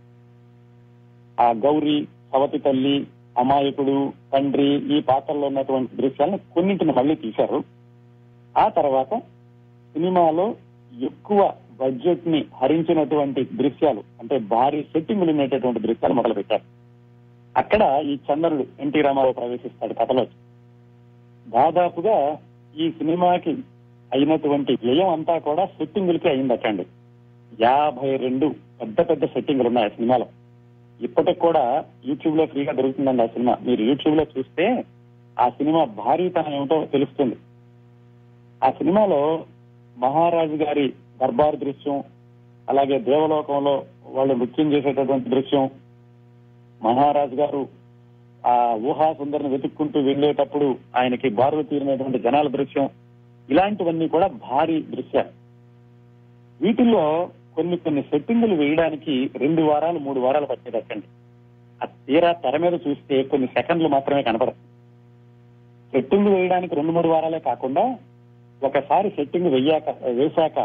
ఆ గౌరీ సవతి తల్లి అమాయకుడు తండ్రి ఈ పాత్రలో ఉన్నటువంటి దృశ్యాలను కొన్నింటిని మళ్ళీ తీశారు ఆ తర్వాత సినిమాలో ఎక్కువ బడ్జెట్ ని హరించినటువంటి దృశ్యాలు అంటే భారీ సెట్టింగులు ఉండేటటువంటి దృశ్యాలు మొదలు పెట్టారు అక్కడ ఈ చంద్రుడు ఎన్టీ రామారావు ప్రవేశిస్తాడు కథలో దాదాపుగా ఈ సినిమాకి అయినటువంటి వ్యయం అంతా కూడా సెట్టింగులకి అయిందటండి యాభై రెండు పెద్ద పెద్ద సెట్టింగులు ఉన్నాయి ఆ సినిమాలో ఇప్పటికి కూడా యూట్యూబ్ లో ఫ్రీగా దొరుకుతుందండి ఆ సినిమా మీరు యూట్యూబ్ లో చూస్తే ఆ సినిమా భారీతనం ఏమిటో తెలుస్తుంది ఆ సినిమాలో మహారాజు గారి దర్బార్ దృశ్యం అలాగే దేవలోకంలో వాళ్ళు నృత్యం చేసేటటువంటి దృశ్యం మహారాజు గారు ఆ ఊహా సుందరిని వెతుక్కుంటూ వెళ్ళేటప్పుడు ఆయనకి బారులు తీరినటువంటి జనాల దృశ్యం ఇలాంటివన్నీ కూడా భారీ దృశ్యాలు వీటిల్లో కొన్ని కొన్ని సెట్టింగులు వేయడానికి రెండు వారాలు మూడు వారాలు పట్టేదట్టండి ఆ తీరా తెర మీద చూస్తే కొన్ని సెకండ్లు మాత్రమే కనపడతాయి సెట్టింగ్ వేయడానికి రెండు మూడు వారాలే కాకుండా ఒకసారి సెట్టింగ్ వెయ్యాక వేశాక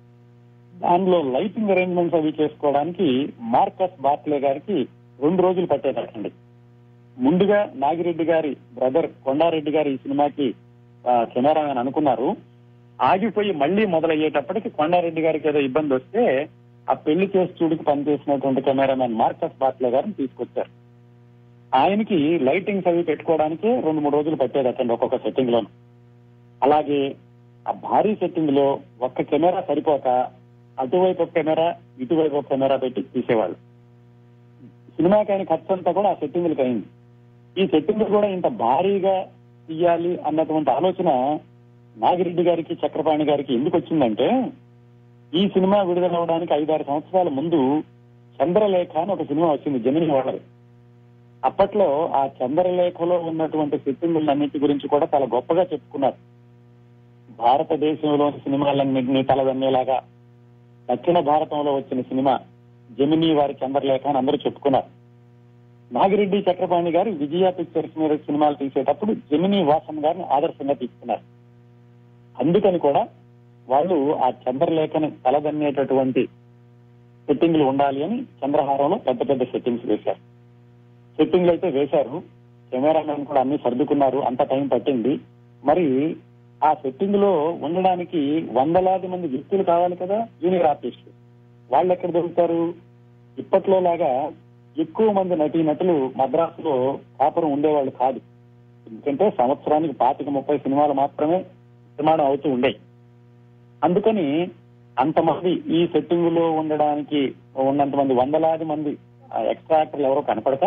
దానిలో లైటింగ్ అరేంజ్మెంట్స్ అవి చేసుకోవడానికి మార్కస్ బాట్లే గారికి రెండు రోజులు పట్టేదటండి ముందుగా నాగిరెడ్డి గారి బ్రదర్ కొండారెడ్డి గారు ఈ సినిమాకి ఆ, కెమెరామెన్ అనుకున్నారు ఆగిపోయి మళ్లీ మొదలయ్యేటప్పటికి కొండారెడ్డి గారికి ఏదో ఇబ్బంది వస్తే ఆ పెళ్లి చేసి చూడికి పనిచేసినటువంటి కెమెరామెన్ మార్కస్ బాట్లే గారిని తీసుకొచ్చారు ఆయనకి లైటింగ్స్ అవి పెట్టుకోవడానికి రెండు మూడు రోజులు పట్టేదటండి ఒక్కొక్క సెట్టింగ్ లోను అలాగే ఆ భారీ సెట్టింగ్ లో ఒక్క కెమెరా సరిపోక అటువైపు ఒక కెమెరా ఇటువైపు ఒక కెమెరా పెట్టి తీసేవాళ్ళు సినిమాకి ఆయన ఖర్చు అంతా కూడా ఆ సెట్టింగ్లకు అయింది ఈ సెట్టింగ్ కూడా ఇంత భారీగా తీయాలి అన్నటువంటి ఆలోచన నాగిరెడ్డి గారికి చక్రపాణి గారికి ఎందుకు వచ్చిందంటే ఈ సినిమా విడుదలవడానికి ఐదారు సంవత్సరాల ముందు చంద్రలేఖ అని ఒక సినిమా వచ్చింది జమిని వాళ్ళది అప్పట్లో ఆ చంద్రలేఖలో ఉన్నటువంటి సెట్టింగులన్నిటి గురించి కూడా చాలా గొప్పగా చెప్పుకున్నారు భారతదేశంలోని సినిమాలన్నింటినీ తలదన్నేలాగా దక్షిణ భారతంలో వచ్చిన సినిమా జమిని వారి చంద్రలేఖ అని అందరూ చెప్పుకున్నారు నాగిరెడ్డి చక్రపాణి గారు విజయ పిక్చర్స్ మీద సినిమాలు తీసేటప్పుడు జమిని వాసన్ గారిని ఆదర్శంగా తీసుకున్నారు అందుకని కూడా వాళ్ళు ఆ చంద్రలేఖని తలదన్నేటటువంటి సెట్టింగ్లు ఉండాలి అని చంద్రహారంలో పెద్ద పెద్ద సెట్టింగ్స్ వేశారు సెట్టింగ్లు అయితే వేశారు కెమెరామెన్ కూడా అన్ని సర్దుకున్నారు అంత టైం పట్టింది మరి ఆ సెట్టింగ్ లో ఉండడానికి వందలాది మంది వ్యక్తులు కావాలి కదా జూనియర్ ఆర్టిస్టులు వాళ్ళు ఎక్కడ దొరుకుతారు ఇప్పట్లో లాగా ఎక్కువ మంది నటీ నటులు మద్రాసులో కాపురం ఉండేవాళ్ళు కాదు ఎందుకంటే సంవత్సరానికి పాతిక ముప్పై సినిమాలు మాత్రమే నిర్మాణం అవుతూ ఉండేవి అందుకని అంతమంది ఈ సెట్టింగ్ లో ఉండడానికి ఉన్నంత మంది వందలాది మంది ఎక్స్ట్రా యాక్టర్లు ఎవరో కనపడతా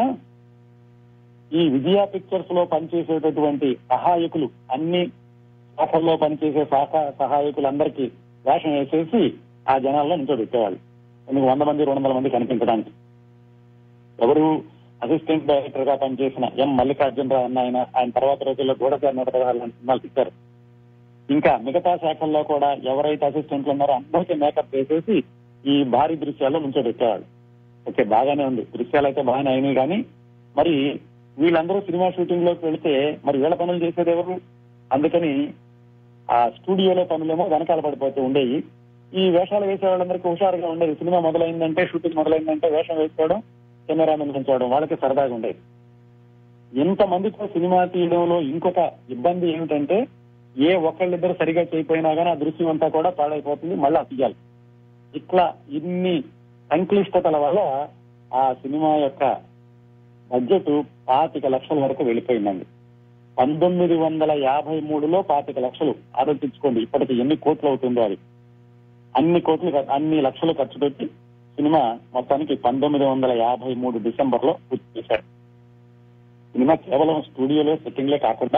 ఈ విజయ పిక్చర్స్ లో పనిచేసేటటువంటి సహాయకులు అన్ని శాఖల్లో పనిచేసే శాఖ సహాయకులందరికీ వేషం వేసేసి ఆ జనాల్లో నుంచో పెట్టేవాళ్ళు ఎందుకు వంద మంది రెండు వందల మంది కనిపించడానికి ఎవరు అసిస్టెంట్ డైరెక్టర్ గా పనిచేసిన ఎం మల్లికార్జునరావు అన్న ఆయన ఆయన తర్వాత రోజుల్లో గూఢచారి నూట పదహారు లాంటి సినిమాలు తీశారు ఇంకా మిగతా శాఖల్లో కూడా ఎవరైతే అసిస్టెంట్లు ఉన్నారో అందరికీ మేకప్ వేసేసి ఈ భారీ దృశ్యాల్లో నుంచో పెట్టేవాళ్ళు ఓకే బాగానే ఉంది దృశ్యాలు అయితే బాగానే అయినాయి కానీ మరి వీళ్ళందరూ సినిమా షూటింగ్ లోకి వెళితే మరి వీళ్ళ పనులు చేసేది ఎవరు అందుకని ఆ స్టూడియోలో పనులేమో వెనకాల పడిపోతూ ఉండేవి ఈ వేషాలు వేసే వాళ్ళందరికీ హుషారుగా ఉండేది సినిమా మొదలైందంటే షూటింగ్ మొదలైందంటే వేషం వేసుకోవడం కెమెరామెన్ పెంచడం వాళ్ళకి సరదాగా ఉండేది ఇంతమందితో సినిమా తీయడంలో ఇంకొక ఇబ్బంది ఏమిటంటే ఏ ఒక్కళ్ళిద్దరు సరిగా చేయకపోయినా కానీ ఆ దృశ్యం అంతా కూడా పాడైపోతుంది మళ్ళీ తీయాలి ఇట్లా ఇన్ని సంక్లిష్టతల వల్ల ఆ సినిమా యొక్క బడ్జెట్ పాతిక లక్షల వరకు వెళ్ళిపోయిందండి పంతొమ్మిది వందల యాభై మూడులో పాతిక లక్షలు ఆలోచించుకోండి ఇప్పటికి ఎన్ని కోట్లు అవుతుందో అది అన్ని కోట్లు ఖ- అన్ని లక్షలు ఖర్చు పెట్టి సినిమా మొత్తానికి పంతొమ్మిది వందల యాభై మూడు డిసెంబర్ లో పూర్తి చేశారు సినిమా కేవలం స్టూడియోలో సెట్టింగ్లే కాకుండా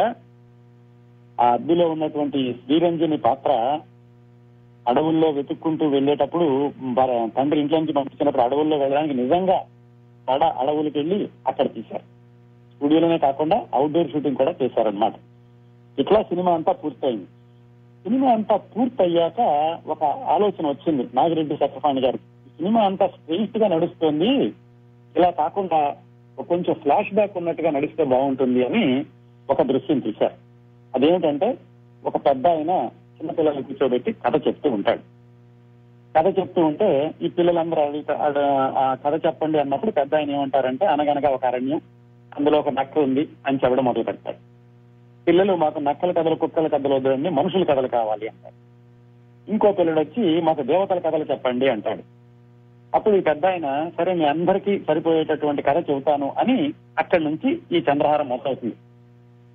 ఆ అద్దెలో ఉన్నటువంటి శ్రీరంజని పాత్ర అడవుల్లో వెతుక్కుంటూ వెళ్ళేటప్పుడు భర- తండ్రి ఇంట్లో నుంచి పంపించినప్పుడు అడవుల్లో వెళ్ళడానికి నిజంగా తడ అడవులకు వెళ్ళి అక్కడ తీశారు స్టూడియోలోనే కాకుండా అవుట్డోర్ షూటింగ్ కూడా చేశారనమాట ఇట్లా సినిమా అంతా పూర్తయింది సినిమా అంతా పూర్తయ్యాక ఒక ఆలోచన వచ్చింది నాగిరెడ్డి చక్రపాణి గారు ఈ సినిమా అంతా స్ట్రెయిట్ గా నడుస్తుంది ఇలా కాకుండా ఒక కొంచెం ఫ్లాష్ బ్యాక్ ఉన్నట్టుగా నడిస్తే బాగుంటుంది అని ఒక దృశ్యం తీశారు అదేమిటంటే ఒక పెద్ద ఆయన చిన్నపిల్లల్ని కూర్చోబెట్టి కథ చెప్తూ ఉంటాడు కథ చెప్తూ ఉంటే ఈ పిల్లలందరూ అడుగుతా- అడ- ఆ కథ చెప్పండి అన్నప్పుడు పెద్ద ఆయన ఏమంటారంటే అనగనగా ఒక అరణ్యం అందులో ఒక నక్క ఉంది అని చెప్పడం మొదలు పెడతాడు పిల్లలు మాకు నక్కల కథలు కుక్కల కథలు వద్దండి మనుషుల కథలు కావాలి అంటారు ఇంకో పిల్లడు వచ్చి మాకు దేవతల కథలు చెప్పండి అంటాడు అప్పుడు ఈ పెద్ద ఆయన సరే మీ అందరికీ సరిపోయేటటువంటి కథ చెబుతాను అని అక్కడి నుంచి ఈ చంద్రహారం మొదలవుతుంది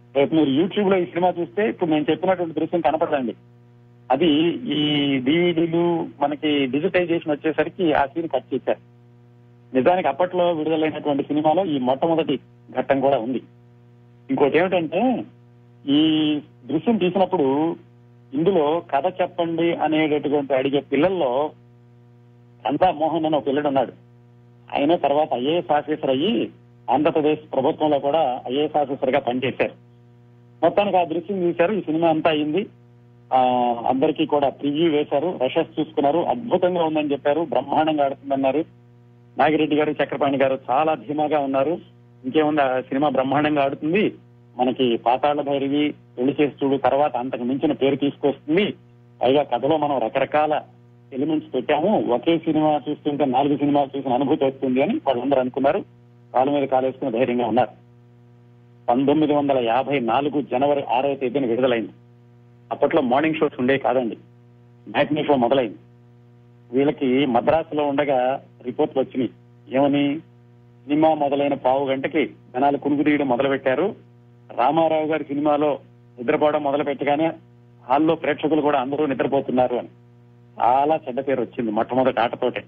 రేపు మీరు యూట్యూబ్ లో ఈ సినిమా చూస్తే ఇప్పుడు నేను చెప్పినటువంటి దృశ్యం కనపడదండి అది ఈ డివిడీలు మనకి డిజిటైజేషన్ వచ్చేసరికి ఆ సీన్ కట్ చేశారు నిజానికి అప్పట్లో విడుదలైనటువంటి సినిమాలో ఈ మొట్టమొదటి ఘట్టం కూడా ఉంది ఇంకోటి ఏమిటంటే ఈ దృశ్యం తీసినప్పుడు ఇందులో కథ చెప్పండి అనేటటువంటి అడిగే పిల్లల్లో అంతా మోహన్ అని ఒక పిల్లడు ఉన్నాడు ఆయన తర్వాత ఐఏఎస్ ఆఫీసర్ అయ్యి ఆంధ్రప్రదేశ్ ప్రభుత్వంలో కూడా ఐఏఎస్ ఆఫీసర్ గా పనిచేశారు మొత్తానికి ఆ దృశ్యం చూశారు ఈ సినిమా అంతా అయింది ఆ అందరికీ కూడా ప్రివ్యూ వేశారు రషెస్ చూసుకున్నారు అద్భుతంగా ఉందని చెప్పారు బ్రహ్మాండంగా ఆడుతుందన్నారు నాగిరెడ్డి గారు చక్రపాణి గారు చాలా ధీమాగా ఉన్నారు ఇంకేముంది ఆ సినిమా బ్రహ్మాండంగా ఆడుతుంది మనకి పాతాళ భైరవి పెళ్లి చేసి చూడు తర్వాత అంతకు మించిన పేరు తీసుకొస్తుంది పైగా కథలో మనం రకరకాల ఎలిమెంట్స్ పెట్టాము ఒకే సినిమా చూస్తుంటే నాలుగు సినిమాలు చూసిన అనుభూతి వస్తుంది అని వాళ్ళందరూ అనుకున్నారు కాళ్ళ మీద కాలేసుకుని ధైర్యంగా ఉన్నారు పంతొమ్మిది వందల యాభై నాలుగు జనవరి ఆరవ తేదీన విడుదలైంది అప్పట్లో మార్నింగ్ షోస్ ఉండే కాదండి మ్యాట్నీ షో మొదలైంది వీళ్ళకి మద్రాసులో ఉండగా రిపోర్ట్లు వచ్చినాయి ఏమని సినిమా మొదలైన పావు గంటకి జనాలు కునుకు తీయడం మొదలు పెట్టారు రామారావు గారి సినిమాలో నిద్రపోవడం మొదలు పెట్టగానే హాల్లో ప్రేక్షకులు కూడా అందరూ నిద్రపోతున్నారు అని చాలా చెడ్డ పేరు వచ్చింది మొట్టమొదటి ఆటతోటే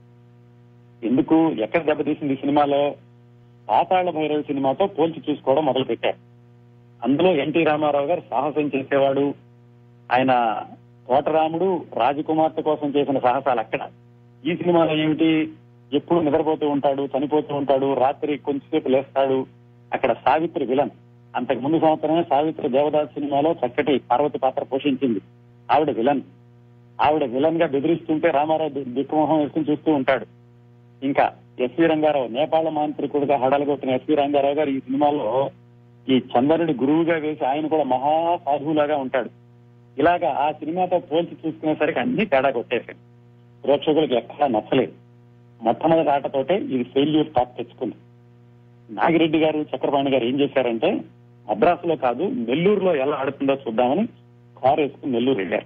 ఎందుకు ఎక్కడ దెబ్బతీసింది ఈ సినిమాలో పాతాళ భైరవి సినిమాతో పోల్చి చూసుకోవడం మొదలు పెట్టారు అందులో ఎన్టీ రామారావు గారు సాహసం చేసేవాడు ఆయన తోటరాముడు రాజకుమార్తె కోసం చేసిన సాహసాలు అక్కడ ఈ సినిమాలో ఏమిటి ఎప్పుడు నిద్రపోతూ ఉంటాడు చనిపోతూ ఉంటాడు రాత్రి కొంచెంసేపు లేస్తాడు అక్కడ సావిత్రి విలన్ అంతకు ముందు సంవత్సరమే సావిత్రి దేవదాస్ సినిమాలో చక్కటి పార్వతి పాత్ర పోషించింది ఆవిడ విలన్ ఆవిడ విలన్ గా బెదిరిస్తుంటే రామారావు ది- దిక్కుమొహం వేసుకుని చూస్తూ ఉంటాడు ఇంకా ఎస్వి రంగారావు నేపాళ మాంత్రికుడిగా హడలగొట్టిన ఎస్వి రంగారావు గారు ఈ సినిమాలో ఈ చందనుడి గురువుగా వేసి ఆయన కూడా మహా సాధువులాగా ఉంటాడు ఇలాగా ఆ సినిమాతో పోల్చి చూసుకునేసరికి అన్ని తేడా కొట్టేసాయి ప్రేక్షకులకు ఎక్కడా నచ్చలేదు మొట్టమొదటి ఆటతోటే ఇది ఫెయిల్యూర్ టాక్ తెచ్చుకుంది నాగిరెడ్డి గారు చక్రపాణి గారు ఏం చేశారంటే మద్రాసులో కాదు నెల్లూరులో ఎలా ఆడుతుందో చూద్దామని కారు వేసుకుని నెల్లూరు వెళ్ళారు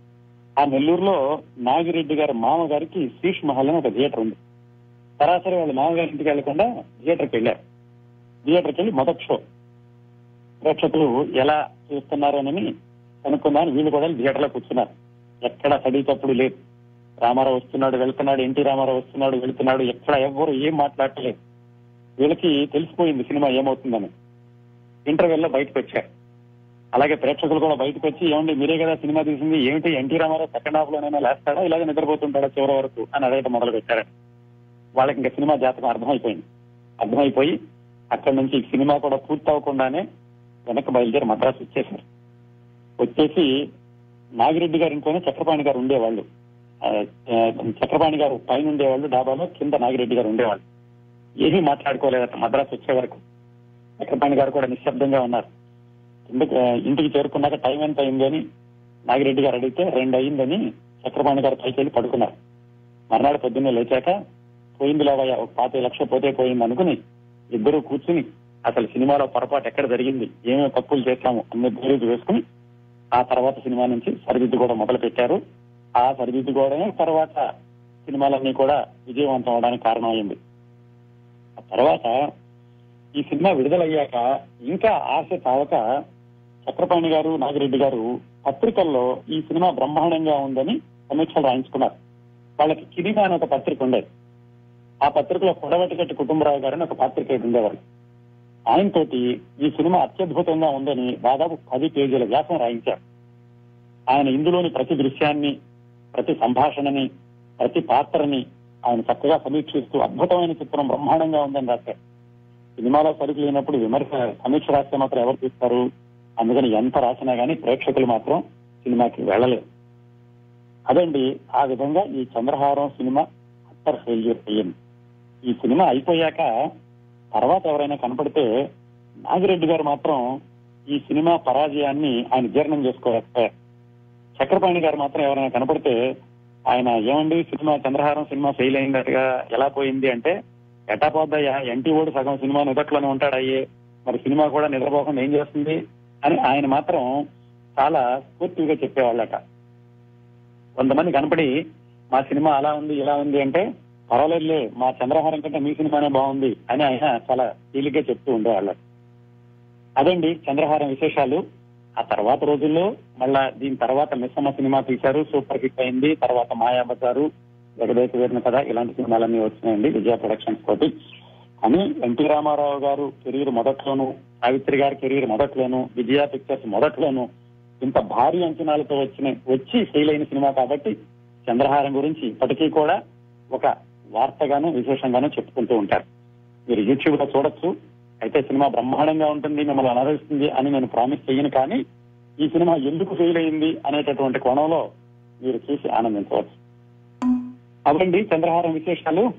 ఆ నెల్లూరులో నాగిరెడ్డి గారి మామగారికి శీష్ మహల్ అని ఒక థియేటర్ ఉంది సరాసరి వాళ్ళ మామగారి ఇంటికి వెళ్లకుండా థియేటర్కి వెళ్ళారు థియేటర్కి వెళ్ళి మొదటి షో ప్రేక్షకులు ఎలా చూస్తున్నారోనని కనుక్కుందామని వీళ్ళు కూడా థియేటర్ లో కూర్చున్నారు ఎక్కడ సడి తప్పుడు లేదు రామారావు వస్తున్నాడు వెళ్తున్నాడు ఎన్టీ రామారావు వస్తున్నాడు వెళ్తున్నాడు ఎక్కడ ఎవ్వరు ఏం మాట్లాడలేదు వీళ్ళకి తెలిసిపోయింది సినిమా ఏమవుతుందని ఇంటర్వెల్ లో బయటకు వచ్చారు అలాగే ప్రేక్షకులు కూడా బయటకు వచ్చి ఏమండి మీరే కదా సినిమా తీసింది ఏమిటి ఎన్టీ రామారావు సెకండ్ హాఫ్ లోనైనా లేస్తాడా ఇలాగే నిద్రపోతుంటాడా చివరి వరకు అని అడగటం మొదలు పెట్టారు వాళ్ళకి ఇంకా సినిమా జాతకం అర్థమైపోయింది అర్థమైపోయి అక్కడి నుంచి ఈ సినిమా కూడా పూర్తి అవ్వకుండానే వెనక్కి బయలుదేరి మద్రాసు వచ్చేసారు వచ్చేసి నాగిరెడ్డి గారి ఇంట్లోనే చక్రపాణి గారు ఉండేవాళ్ళు ఆ, ఆ, చక్రపాణి గారు పైన ఉండేవాళ్ళు డాబాలో కింద నాగిరెడ్డి గారు ఉండేవాళ్ళు ఏమీ మాట్లాడుకోలేదట మద్రాసు వచ్చే వరకు చక్రపాణి గారు కూడా నిశ్శబ్దంగా ఉన్నారు కిందకి ఆ, ఇంటికి చేరుకున్నాక టైం ఎంత అయింది అని నాగిరెడ్డి గారు అడిగితే రెండు అయిందని చక్రపాణి గారు పైకి వెళ్ళి పడుకున్నారు మర్నాడు పొద్దున్నే లేచాక పోయింది లేవయ్యా ఒక పాతి లక్ష పోతే పోయింది అనుకుని ఇద్దరు కూర్చుని అసలు సినిమాలో పొరపాటు ఎక్కడ జరిగింది ఏమేమి తప్పులు చేశాము అన్ని బేరీజు వేసుకుని ఆ తర్వాత సినిమా నుంచి సరిదిద్దుకోవడం మొదలు పెట్టారు ఆ సరిదిద్దుకోవడమే తర్వాత సినిమాలన్నీ కూడా విజయవంతం అవడానికి కారణమైంది ఆ తర్వాత ఈ సినిమా విడుదలయ్యాక ఇంకా ఆశ తావక చక్రపాణి గారు నాగిరెడ్డి గారు పత్రికల్లో ఈ సినిమా బ్రహ్మాండంగా ఉందని సమీక్షలు రాయించుకున్నారు వాళ్ళకి కిరిమా అని ఒక పత్రిక ఉండేది ఆ పత్రికలో పొడవటిగట్టి కుటుంబరావు గారని ఒక పత్రిక ఉండేవారు ఆయనతోటి ఈ సినిమా అత్యద్భుతంగా ఉందని దాదాపు పది పేజీల వ్యాసం రాయించారు ఆయన ఇందులోని ప్రతి దృశ్యాన్ని ప్రతి సంభాషణని ప్రతి పాత్రని ఆయన చక్కగా సమీక్షిస్తూ అద్భుతమైన చిత్రం బ్రహ్మాండంగా ఉందని రాశారు సినిమాలో సరుకు లేనప్పుడు విమర్శ సమీక్ష రాస్తే మాత్రం ఎవరు చూస్తారు అందుకని ఎంత రాసినా గానీ ప్రేక్షకులు మాత్రం సినిమాకి వెళ్ళలేరు అదండి ఆ విధంగా ఈ చంద్రహారం సినిమా అత్తర్ ఫెయిల్యూర్ అయ్యింది ఈ సినిమా అయిపోయాక తర్వాత ఎవరైనా కనపడితే నాగిరెడ్డి గారు మాత్రం ఈ సినిమా పరాజయాన్ని ఆయన జీర్ణం చేసుకోలేకపోయారు చక్రపాణి గారు మాత్రం ఎవరైనా కనపడితే ఆయన ఏమండి సినిమా చంద్రహారం సినిమా ఫెయిల్ అయిందట్టుగా ఎలా పోయింది అంటే ఎట్టా పోద్దయ్యా ఎన్టీ ఓడి సగం సినిమా నిదట్లోనే ఉంటాడయ్యే మరి సినిమా కూడా నిద్రపోకుండా ఏం చేస్తుంది అని ఆయన మాత్రం చాలా స్ఫూర్తిగా చెప్పేవాళ్ళట కొంతమంది కనపడి మా సినిమా అలా ఉంది ఇలా ఉంది అంటే పర్వాలేదులే మా చంద్రహారం కంటే మీ సినిమానే బాగుంది అని ఆయన చాలా తేలిగ్గా చెప్తూ ఉండేవాళ్ళు అదండి చంద్రహారం విశేషాలు ఆ తర్వాత రోజుల్లో మళ్ళా దీని తర్వాత మిస్సమ్మ సినిమా తీశారు సూపర్ హిట్ అయింది తర్వాత మాయాబజారు జగదేక వీరిన కథ ఇలాంటి సినిమాలన్నీ వచ్చినాయండి విజయ ప్రొడక్షన్స్ తోటి కానీ ఎన్టీ రామారావు గారు కెరీర్ మొదట్లోను సావిత్రి గారి కెరీర్ మొదట్లోను విజయ పిక్చర్స్ మొదట్లోను ఇంత భారీ అంచనాలతో వచ్చిన వచ్చి ఫెయిల్ అయిన సినిమా కాబట్టి చంద్రహారం గురించి ఇప్పటికీ కూడా ఒక వార్తగాను విశేషంగాను చెప్పుకుంటూ ఉంటారు మీరు యూట్యూబ్ లో చూడొచ్చు అయితే సినిమా బ్రహ్మాండంగా ఉంటుంది మిమ్మల్ని అనరిస్తుంది అని నేను ప్రామిస్ చేయను కానీ ఈ సినిమా ఎందుకు ఫెయిల్ అయింది అనేటటువంటి కోణంలో మీరు చూసి ఆనందించవచ్చు అవండి చంద్రహారం విశేషాలు